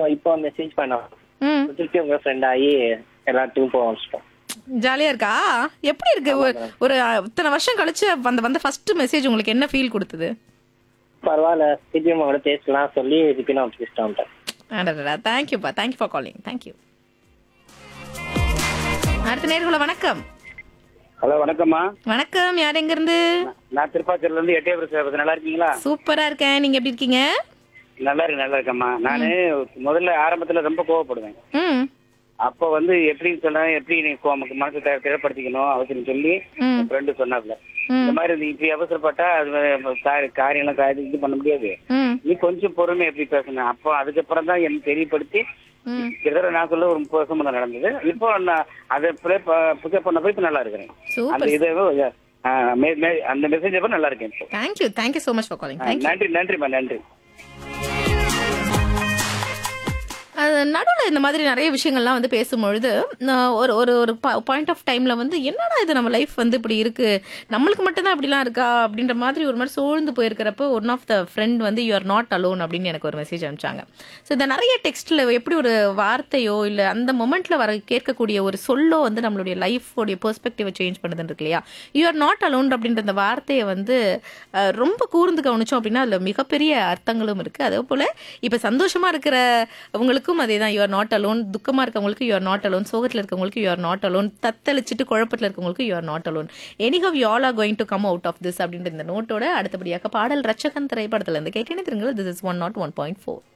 இப்போ மெசேஜ் பண்ணோம் ம் திருப்பி உங்க ஃப்ரெண்ட் ஆகி எல்லாத்தையும் போக வச்சிட்டோம் ஜாலியா இருக்கா எப்படி இருக்கு ஒரு- ஒரு இத்தனை வருஷம் கழிச்சு வந்த வந்த ஃபர்ஸ்ட் மெசேஜ் உங்களுக்கு என்ன ஃபீல் கொடுத்தது பரவாயில்ல திருப்பி உங்களோட பேசலாம் சொல்லி திருப்பி நான் பேசிட்டு வந்துட்டேன் அடடா தேங்க்யூப்பா தேங்க்யூ ஃபார் காலிங் தேங்க்யூ அடுத்த நேர்குல வணக்கம் ஹலோ வணக்கம்மா வணக்கம் யார் எங்க இருந்து நான் திருப்பாச்சூர்ல இருந்து எட்டயபுரம் சேவத்து நல்லா இருக்கீங்களா சூப்பரா இருக்கேன் நீங்க எப்படி இருக்கீங்க நல்லா இருக்கு நல்லா இருக்கம்மா நானு முதல்ல ஆரம்பத்துல ரொம்ப கோவப்படுவேன் ம் அப்ப வந்து எப்படி சொன்னா எப்படி நீ கோ- நமக்கு மனசு த- திடப்படுத்திக்கணும் அவசியம் சொல்லி ம். என் ஃப்ரெண்டு சொன்னாப்ல ம். இந்த மாதிரி நீ இப்படி அவசரப்பட்டா அது வே- கா- காரியம்லாம் கா- இது பண்ண முடியாது ம் நீ கொஞ்சம் பொறுமை எப்படி பேசணும் அப்போ அதுக்கப்புறம் தான் எனக்கு தெரியப்படுத்தி ம் கிட்டத்தட்ட நான் சொல்ல ஒரு முப்பது வருஷம் தான் நடந்தது இப்போ நான் அதை புக்கப் பண்ண போய் இப்போ நல்லா இருக்கிறேன் அந்த சூப்பர் இது ஆ, மே- மே- அந்த மெசேஜ் அப்ப நல்லா இருக்கேன் இப்போ thank you thank you so much for calling ah, thank you நன்றி நன்றிம்மா நன்றி அது நடுவில் இந்த மாதிரி நிறைய விஷயங்கள்லாம் வந்து பேசும்பொழுது நான் ஒரு ஒரு ஒரு பாயிண்ட் ஆஃப் டைம்ல வந்து என்னடா இது நம்ம லைஃப் வந்து இப்படி இருக்கு நம்மளுக்கு மட்டும்தான் அப்படிலாம் இருக்கா அப்படின்ற மாதிரி ஒரு மாதிரி சோழ்ந்து போயிருக்கிறப்ப ஒன் ஆஃப் த ஃப்ரெண்ட் வந்து யூ ஆர் நாட் அலோன் அப்படின்னு எனக்கு ஒரு மெசேஜ் அனுப்பிச்சாங்க ஸோ இந்த நிறைய டெக்ஸ்ட்ல எப்படி ஒரு வார்த்தையோ இல்லை அந்த மொமெண்ட்ல வர கேட்கக்கூடிய ஒரு சொல்லோ வந்து நம்மளுடைய லைஃபோடைய பெர்ஸ்பெக்டிவை சேஞ்ச் பண்ணுதுன்னு இருக்கு இல்லையா யூ ஆர் நாட் அலோன் அப்படின்ற அந்த வார்த்தையை வந்து அஹ், ரொம்ப கூர்ந்து கவனிச்சோம் அப்படின்னா அதுல மிகப்பெரிய அர்த்தங்களும் இருக்கு அதே போல இப்ப சந்தோஷமா இருக்கிற அவங்களுக்கும் அதே தான் யூஆர் நாட் அலோன் துக்கமா இருக்கவங்களுக்கு யூஆர் நாட் அலோன் சோகத்துல இருக்கவங்களுக்கு யூஆர் நாட் அலோன் தத்தளிச்சிட்டு குழப்பத்துல இருக்கவங்களுக்கு you are not alone anyhow you all are going to come out of this அப்படின்ற இந்த நோட்டோட அடுத்தபடியாக பாடல் ரச்சகன் திரைப்படத்துல இருந்து கேட்டேனே திருங்கள் this is one not one point four